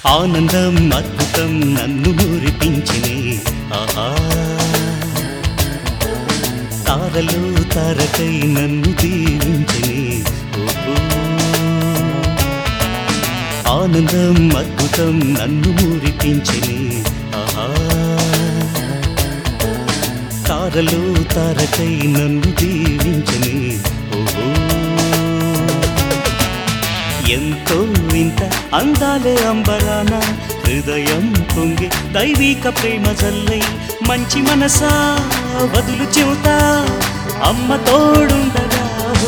ఆనందం అద్భుతం నన్ను మురిపించినే ఆహా తారలు తారకై నన్ను దీవించినే ఓహో ఆనందం అద్భుతం నన్ను మురిపించినే ఆహా తారలు తారకై నన్ను దీవించినే ఓహో ఎంతో వింత అందాలే అంబరాన హృదయం పొంగి దైవిక ప్రేమ జల్లై మంచి మనసా వదులు చెవుతా అమ్మ తోడుండగా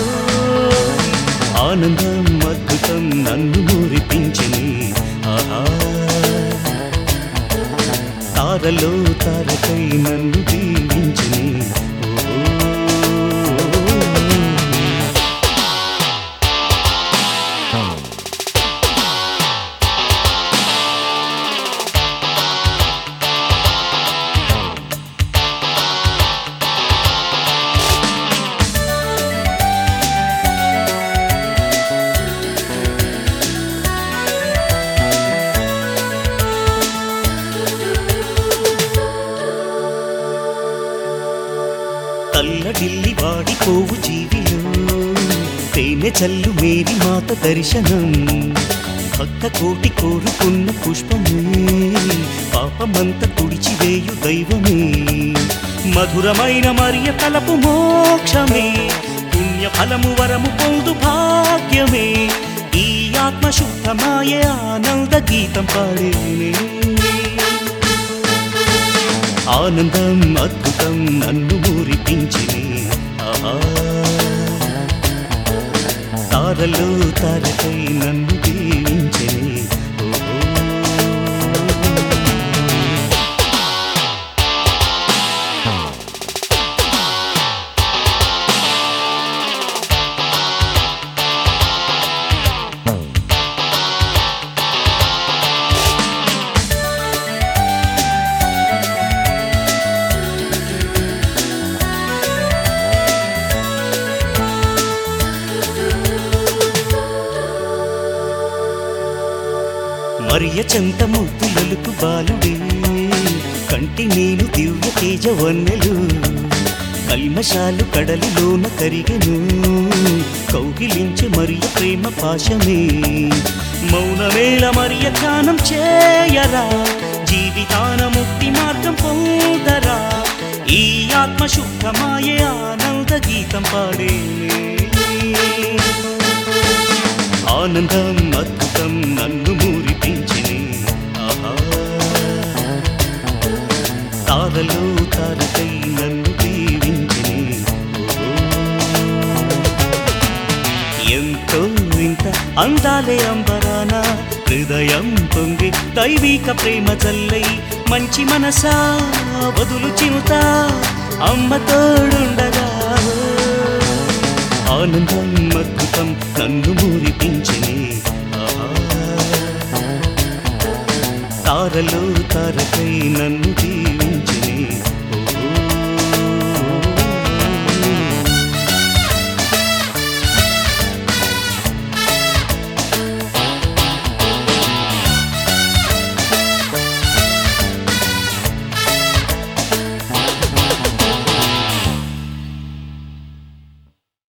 ఆనందం అద్భుతం నన్ను మురిపించిని ఆహా తారలో తారకై నన్ను దీవించిని ఓ తల్లడిల్లి వాడిపోవు జీవిలో తేనె చల్లు మేరి మాత దర్శనం భక్త కోటి కోరుకున్న పుష్పమే పాపమంత తుడిచివేయు దైవమే మధురమైన మరియ తలపు మోక్షమే పుణ్య ఫలము వరము పొందు భాగ్యమే ఈ ఆత్మ శుద్ధమాయే ఆనంద గీతం పాడేనే ఆనందం అద్భుతం నన్ను మురిపించిని ఆహా తారలు తారకై నన్ను దీవించిని ఓహో మరియ చెంత ముద్దులకు బాలుడే కంటి నేను దివ్య తేజ వన్నెలు కల్మశాలు కడలిలోన కరిగెను కౌగిలించే మరియ ప్రేమ పాశమే మౌనమేళ మరియ ధ్యానం చేయరా జీవితాన ముక్తి మార్గం పొందరా ఈ ఆత్మ శుద్ధమాయే ఆనంద గీతం పాడే ఆనందం అద్భుతం నన్ను మురిపించిని ఆహా తారలో తారకై నన్ను దీవించిని ఓహో. ఎంతో ఇంత అందాలే అంబరాన హృదయం పొంగి దైవిక ప్రేమ జల్లై మంచి మనసా వదులు చినుతా అమ్మ తోడుండగా ఆనందం అద్భుతం నన్ను మురిపించిని ఆహా. తారలో తారకై నన్ను దీ